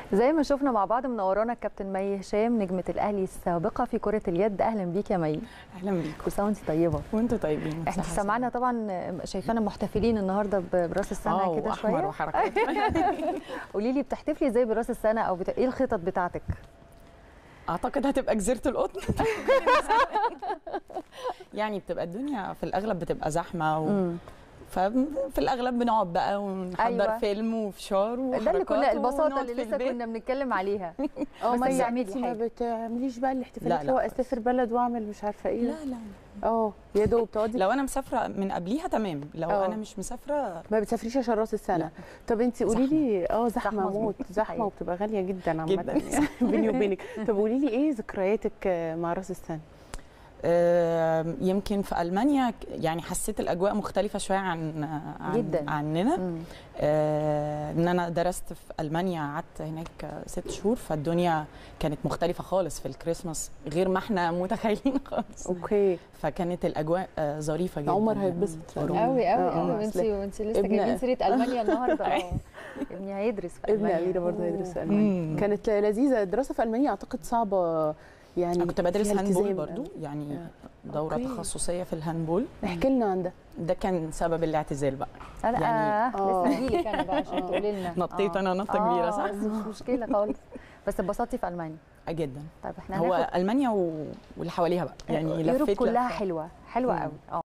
زي ما شفنا مع بعض منورانا الكابتن مي هشام نجمه الاهلي السابقه في كره اليد اهلا بيك يا مي اهلا بيكم كل سنه وانت طيبه وانتوا طيبين احنا بصحة سمعنا طبعا شايفانا محتفلين النهارده براس السنه اه كده واحمر شويه وحركات قولي لي بتحتفلي ازاي براس السنه او بتا... ايه الخطط بتاعتك اعتقد هتبقى جزيره القطن يعني بتبقى الدنيا في الاغلب بتبقى زحمه و... مم. ففي الاغلب بنقعد بقى ونحضر أيوة. أيوة. فيلم وفشار وحركات ده اللي كنا البساطه ونقعد اللي في لسه البيت. كنا بنتكلم عليها اه بس ما بتعملي يعني انت ما حاجة. بتعمليش بقى الاحتفالات لا، اللي هو لا. اسافر بلد واعمل مش عارفه ايه لا لا اه يا دوب تقعدي لو انا مسافره من قبليها تمام لو اه. انا مش مسافره ما بتسافريش عشان راس السنه لا. طب انت قولي لي اه زحمة زحمه مظبوط. موت زحمه أيوة. وبتبقى غاليه جدا عامه جدا. يعني بيني وبينك طب قولي لي ايه ذكرياتك مع راس السنه آه، يمكن في المانيا ك- يعني حسيت الاجواء مختلفه شويه عن عن جداً. عننا مم. آه، ان انا درست في المانيا قعدت هناك آه، ست شهور فالدنيا كانت مختلفه خالص في الكريسماس غير ما احنا متخيلين خالص اوكي فكانت الاجواء آه، ظريفه جدا عمر يعني. هيتبسط أوروبا. قوي قوي آه، قوي آه، انت أصل وانت لسه ابن- جايبين سيره المانيا النهارده اه ابني هيدرس في ابن المانيا اميره برضه هيدرس في مم. المانيا كانت لذيذه الدراسه في المانيا اعتقد صعبه يعني انا كنت بدرس فيها هاندبول التزام. برضو يعني آه. دوره أوكي. تخصصيه في الهاندبول احكي لنا عن ده ده كان سبب الاعتزال بقى انا يعني- آه آه. لسه هجيلك انا بقى عشان آه. تقولي لنا نطيت آه. أنا نطة كبيرة، صح؟ آه، بس مش مشكله خالص بس اتبسطتي في المانيا آه، جدا طيب احنا هو هناخد المانيا و... واللي حواليها بقى يعني يوروب لفيت كلها لفة. حلوه حلوه مم. قوي اه